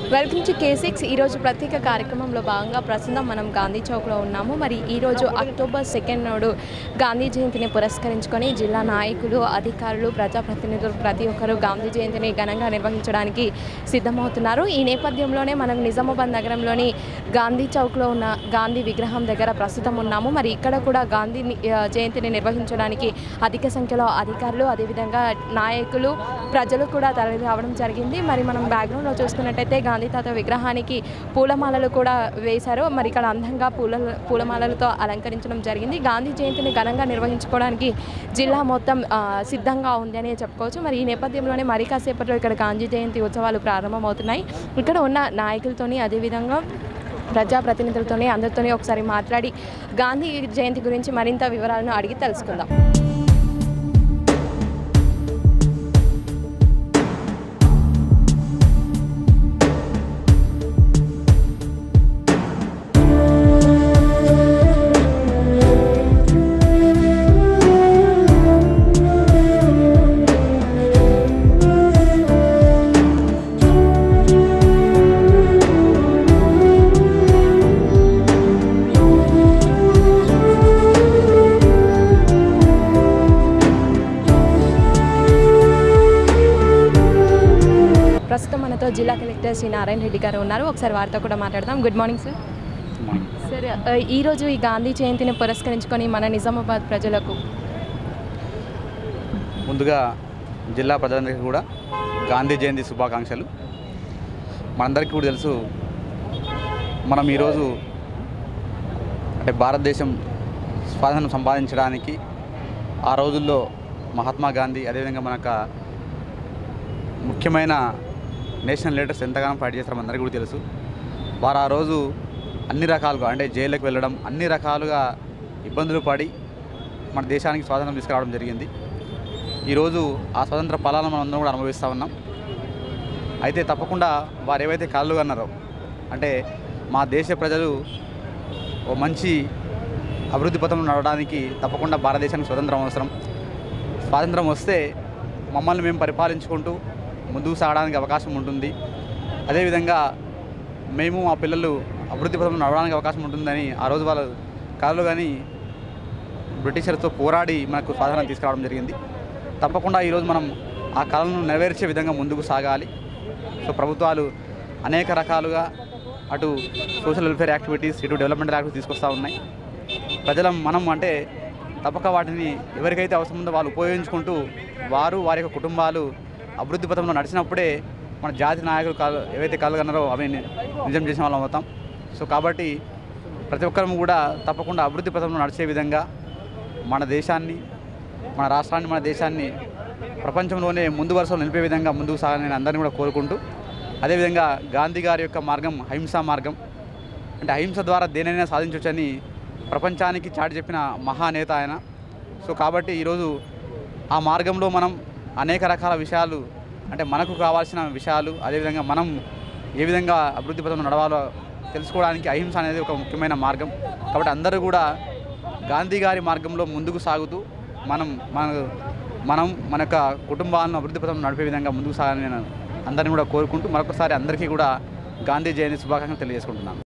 welcome to K six ఈరోజు ప్రత్యేక కార్యక్రమంలో భాగంగా ప్రస్తుతం మనం గాంధీ చౌక్లో ఉన్నాము మరి ఈరోజు అక్టోబర్ సెకండ్ నాడు గాంధీ జయంతిని పురస్కరించుకొని జిల్లా నాయకులు అధికారులు ప్రజాప్రతినిధులు ప్రతి ఒక్కరూ గాంధీ జయంతిని ఘనంగా నిర్వహించడానికి సిద్ధమవుతున్నారు ఈ నేపథ్యంలోనే మనం నిజామాబాద్ నగరంలోని గాంధీ చౌక్లో ఉన్న గాంధీ విగ్రహం దగ్గర ప్రస్తుతం ఉన్నాము మరి ఇక్కడ కూడా గాంధీ ని- ఆ, జయంతిని నిర్వహించడానికి అధిక సంఖ్యలో అధికారులు అదేవిధంగా నాయకులు ప్రజలు కూడా తరలి రావడం జరిగింది మరి మనం బ్యాక్గ్రౌండ్లో చూసుకున్నట్టయితే గాంధీ తాత విగ్రహానికి పూలమాలలు కూడా వేశారు మరి ఇక్కడ అందంగా పూల పూలమాలలతో అలంకరించడం జరిగింది గాంధీ జయంతిని ఘనంగా నిర్వహించుకోవడానికి జిల్లా మొత్తం ఆ, సిద్ధంగా ఉంది అని చెప్పుకోవచ్చు మరి ఈ నేపథ్యంలోనే మరి కాసేపట్లో ఇక్కడ గాంధీ జయంతి ఉత్సవాలు ప్రారంభమవుతున్నాయి ఇక్కడ ఉన్న నాయకులతోని అదేవిధంగా ప్రజాప్రతినిధులతోని అందరితోని ఒకసారి మాట్లాడి గాంధీ జయంతి గురించి మరింత వివరాలను అడిగి తెలుసుకుందాం ప్రస్తుతం మనతో జిల్లా కలెక్టర్ శ్రీ నారాయణ రెడ్డి గారు ఉన్నారు ఒకసారి వారితో కూడా మాట్లాడదాం గుడ్ మార్నింగ్ సార్ సార్ ఆ, ఈరోజు ఈ గాంధీ జయంతిని పురస్కరించుకొని మన నిజామాబాద్ ప్రజలకు ముందుగా జిల్లా ప్రజలందరికీ కూడా గాంధీ జయంతి శుభాకాంక్షలు మనందరికీ కూడా తెలుసు మనం ఈరోజు అంటే భారతదేశం స్వాతంత్రం సంపాదించడానికి ఆ రోజుల్లో మహాత్మా గాంధీ అదేవిధంగా మనకు ముఖ్యమైన నేషనల్ లీడర్స్ ఎంతగానో ఫైట్ చేస్తారో మనందరికీ కూడా తెలుసు వారు ఆ రోజు అన్ని రకాలుగా అంటే జైలుకి వెళ్ళడం అన్ని రకాలుగా ఇబ్బందులు పడి మన దేశానికి స్వాతంత్రం తీసుకురావడం జరిగింది ఈరోజు ఆ స్వతంత్ర ఫలాలను మనం అందరం కూడా అనుభవిస్తూ ఉన్నాం అయితే తప్పకుండా వారు ఏవైతే కళ్ళు అన్నారో అంటే మా దేశ ప్రజలు ఓ మంచి అభివృద్ధి పథంలో నడవడానికి తప్పకుండా భారతదేశానికి స్వతంత్రం అవసరం స్వాతంత్రం వస్తే మమ్మల్ని మేము పరిపాలించుకుంటూ ముందుకు సాగడానికి అవకాశం ఉంటుంది అదేవిధంగా మేము మా పిల్లలు అభివృద్ధి పథంలో నడవడానికి అవకాశం ఉంటుందని ఆ రోజు వాళ్ళ కళలు కానీ బ్రిటిషర్తో పోరాడి మనకు స్వాతంత్రం తీసుకురావడం జరిగింది తప్పకుండా ఈరోజు మనం ఆ కళలను నెరవేర్చే విధంగా ముందుకు సాగాలి సో ప్రభుత్వాలు అనేక రకాలుగా అటు సోషల్ వెల్ఫేర్ యాక్టివిటీస్ ఇటు డెవలప్మెంటల్ యాక్టివిటీస్ తీసుకొస్తూ ఉన్నాయి ప్రజలం మనం అంటే తప్పక వాటిని ఎవరికైతే అవసరం ఉందో వాళ్ళు ఉపయోగించుకుంటూ వారు వారి యొక్క కుటుంబాలు అభివృద్ధి పథంలో నడిచినప్పుడే మన జాతి నాయకులు కాలు ఏవైతే కలగన్నారో అవి ని- నిజం చేసిన వాళ్ళం అవుతాం సో కాబట్టి ప్రతి ఒక్కరం కూడా తప్పకుండా అభివృద్ధి పథంలో నడిచే విధంగా మన దేశాన్ని మన రాష్ట్రాన్ని మన దేశాన్ని ప్రపంచంలోనే ముందు వరుసలో నిలిపే విధంగా ముందుకు సాగాలని నేను అందరినీ కూడా కోరుకుంటూ అదేవిధంగా గాంధీ గారి యొక్క మార్గం అహింసా మార్గం అంటే అహింస ద్వారా దేనైనా సాధించవచ్చని ప్రపంచానికి చాటి చెప్పిన మహానేత ఆయన సో కాబట్టి ఈరోజు ఆ మార్గంలో మనం అనేక రకాల విషయాలు అంటే మనకు కావాల్సిన విషయాలు అదేవిధంగా మనం ఏ విధంగా అభివృద్ధి పథంలో నడవాలో తెలుసుకోవడానికి అహింస అనేది ఒక ముఖ్యమైన మార్గం కాబట్టి అందరూ కూడా గాంధీ గారి మార్గంలో ముందుకు సాగుతూ మనం మన మనం మన యొక్క కుటుంబాలను అభివృద్ధి పథంలో నడిపే విధంగా ముందుకు సాగాలని నేను అందరిని కూడా కోరుకుంటూ మరొకసారి అందరికీ కూడా గాంధీ జయంతి శుభాకాంక్షలు తెలియజేసుకుంటున్నాను